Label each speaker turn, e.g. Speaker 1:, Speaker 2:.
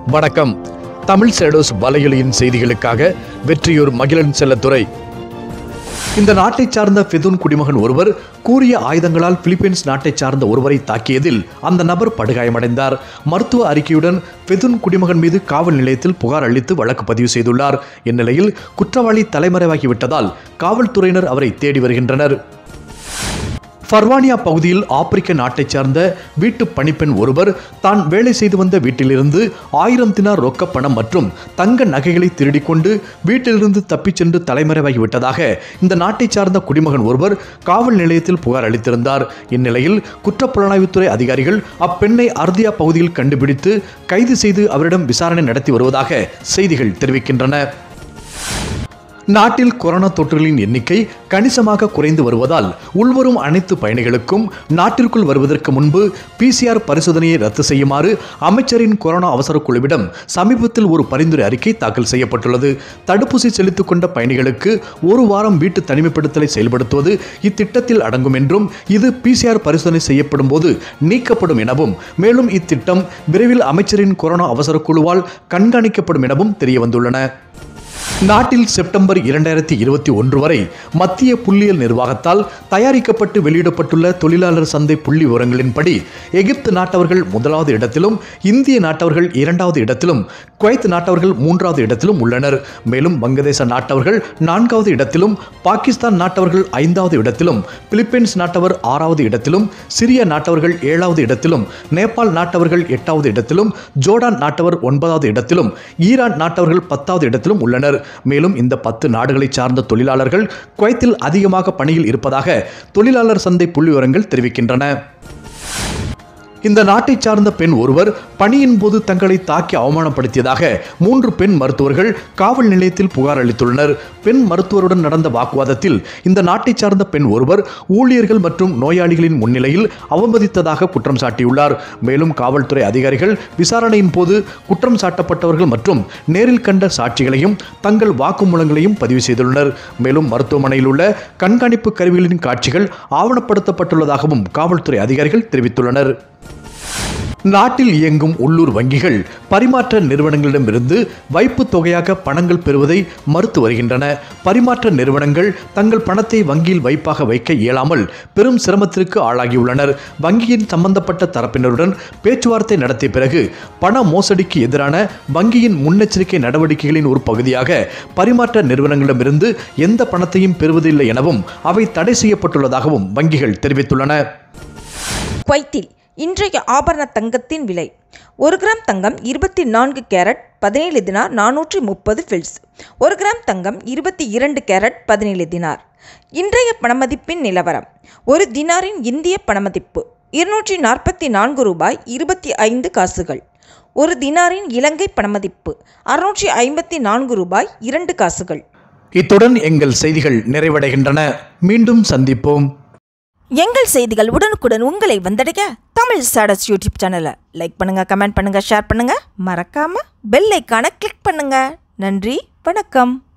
Speaker 1: வணக்கம் தமிழ் சேடோஸ் வலையொலியின் செய்திகளுக்காக வெற்றியூர் மகிழன் செல்லத்துறை இந்த நாட்டைச் சார்ந்த ஃபிதுன் குடிமகன் ஒருவர் கூறிய ஆயுதங்களால் பிலிப்பைன்ஸ் நாட்டைச் சார்ந்த ஒருவரை தாக்கியதில் அந்த நபர் படுகாயமடைந்தார் மருத்துவ அறிக்கையுடன் ஃபிதுன் குடிமகன் மீது காவல் நிலையத்தில் புகார் அளித்து வழக்கு பதிவு செய்துள்ளார் இந்நிலையில் குற்றவாளி தலைமறைவாகிவிட்டதால் காவல்துறையினர் அவரை தேடி வருகின்றனர் ஃபர்வானியா பகுதியில் ஆப்பிரிக்க நாட்டைச் சார்ந்த வீட்டு பணிப்பெண் ஒருவர் தான் வேலை செய்து வந்த வீட்டிலிருந்து ஆயிரம் தினார் ரொக்க பணம் மற்றும் தங்க நகைகளை திருடிக் கொண்டு வீட்டிலிருந்து தப்பிச் சென்று தலைமறைவாகிவிட்டதாக இந்த நாட்டைச் சார்ந்த குடிமகன் ஒருவர் காவல் நிலையத்தில் புகார் அளித்திருந்தார் இந்நிலையில் குற்றப்புலனாய்வுத்துறை அதிகாரிகள் அப்பெண்ணை அர்தியா பகுதியில் கண்டுபிடித்து கைது செய்து அவரிடம் விசாரணை நடத்தி வருவதாக செய்திகள் தெரிவிக்கின்றன நாட்டில் கொரோனா தொற்றுகளின் எண்ணிக்கை கணிசமாக குறைந்து வருவதால் உள்வரும் அனைத்து பயணிகளுக்கும் நாட்டிற்குள் வருவதற்கு முன்பு பிசிஆர் பரிசோதனையை ரத்து செய்யுமாறு அமைச்சரின் கொரோனா அவசர குழுவிடம் சமீபத்தில் ஒரு பரிந்துரை அறிக்கை தாக்கல் செய்யப்பட்டுள்ளது தடுப்பூசி செலுத்திக் கொண்ட பயணிகளுக்கு ஒரு வாரம் வீட்டு தனிமைப்படுத்தலை செயல்படுத்துவது இத்திட்டத்தில் அடங்கும் என்றும் இது பிசிஆர் பரிசோதனை செய்யப்படும் போது நீக்கப்படும் எனவும் மேலும் இத்திட்டம் விரைவில் அமைச்சரின் கொரோனா அவசர குழுவால் கண்காணிக்கப்படும் எனவும் தெரியவந்துள்ளன நாட்டில் செப்டம்பர் இரண்டாயிரத்தி இருபத்தி ஒன்று வரை மத்திய புள்ளியியல் நிர்வாகத்தால் தயாரிக்கப்பட்டு வெளியிடப்பட்டுள்ள தொழிலாளர் சந்தை புள்ளி விவரங்களின்படி எகிப்து நாட்டவர்கள் முதலாவது இடத்திலும் இந்திய நாட்டவர்கள் இரண்டாவது இடத்திலும் குவைத் நாட்டவர்கள் மூன்றாவது இடத்திலும் உள்ளனர் மேலும் வங்கதேச நாட்டவர்கள் நான்காவது இடத்திலும் பாகிஸ்தான் நாட்டவர்கள் ஐந்தாவது இடத்திலும் பிலிப்பைன்ஸ் நாட்டவர் ஆறாவது இடத்திலும் சிரிய நாட்டவர்கள் ஏழாவது இடத்திலும் நேபாள் நாட்டவர்கள் எட்டாவது இடத்திலும் ஜோர்டான் நாட்டவர் ஒன்பதாவது இடத்திலும் ஈரான் நாட்டவர்கள் பத்தாவது இடத்திலும் உள்ளனர் மேலும் இந்த பத்து நாடுகளை சார்ந்த தொழிலாளர்கள் குவைத்தில் அதிகமாக பணியில் இருப்பதாக தொழிலாளர் சந்தை புள்ளிவிவரங்கள் தெரிவிக்கின்றன இந்த நாட்டை சார்ந்த பெண் ஒருவர் பணியின் போது தங்களை தாக்கி அவமானப்படுத்தியதாக மூன்று பெண் மருத்துவர்கள் காவல் நிலையத்தில் புகார் அளித்துள்ளனர் பெண் மருத்துவருடன் நடந்த வாக்குவாதத்தில் இந்த நாட்டை சார்ந்த பெண் ஒருவர் ஊழியர்கள் மற்றும் நோயாளிகளின் முன்னிலையில் அவமதித்ததாக குற்றம் சாட்டியுள்ளார் மேலும் காவல்துறை அதிகாரிகள் விசாரணையின் போது குற்றம் சாட்டப்பட்டவர்கள் மற்றும் நேரில் கண்ட சாட்சிகளையும் தங்கள் வாக்குமூலங்களையும் பதிவு செய்துள்ளனர் மேலும் மருத்துவமனையில் உள்ள கண்காணிப்பு கருவிகளின் காட்சிகள் ஆவணப்படுத்தப்பட்டுள்ளதாகவும் காவல்துறை அதிகாரிகள் தெரிவித்துள்ளனர் நாட்டில் இயங்கும் உள்ளூர் வங்கிகள் பரிமாற்ற நிறுவனங்களிடமிருந்து வைப்பு தொகையாக பணங்கள் பெறுவதை மறுத்து வருகின்றன பரிமாற்ற நிறுவனங்கள் தங்கள் பணத்தை வங்கியில் வைப்பாக வைக்க இயலாமல் பெரும் சிரமத்திற்கு ஆளாகியுள்ளனர் வங்கியின் சம்பந்தப்பட்ட தரப்பினருடன் பேச்சுவார்த்தை நடத்திய பிறகு பண மோசடிக்கு எதிரான வங்கியின் முன்னெச்சரிக்கை நடவடிக்கைகளின் ஒரு பகுதியாக பரிமாற்ற நிறுவனங்களிடமிருந்து எந்த பணத்தையும் பெறுவதில்லை எனவும் அவை தடை செய்யப்பட்டுள்ளதாகவும் வங்கிகள் தெரிவித்துள்ளன
Speaker 2: குவைத்தில் இன்றைய ஆபரண தங்கத்தின் விலை ஒரு கிராம் தங்கம் இருபத்தி நான்கு கேரட் பதினேழு தினார் நானூற்றி முப்பது ஃபில்ஸ் ஒரு கிராம் தங்கம் இருபத்தி இரண்டு கேரட் பதினேழு தினார் இன்றைய பணமதிப்பின் நிலவரம் ஒரு தினாரின் இந்திய பணமதிப்பு இருநூற்றி நாற்பத்தி நான்கு ரூபாய் இருபத்தி ஐந்து காசுகள் ஒரு தினாரின் இலங்கை பணமதிப்பு அறுநூற்றி ஐம்பத்தி நான்கு ரூபாய் இரண்டு காசுகள்
Speaker 1: இத்துடன் எங்கள் செய்திகள் நிறைவடைகின்றன மீண்டும் சந்திப்போம்
Speaker 2: எங்கள் செய்திகள் உடனுக்குடன் உங்களை வந்தடைய தமிழ் ஸ்டாடஸ் யூடியூப் சேனலை லைக் பண்ணுங்க கமெண்ட் பண்ணுங்க ஷேர் பண்ணுங்க மறக்காம பெல் ஐக்கானை கிளிக் பண்ணுங்க நன்றி வணக்கம்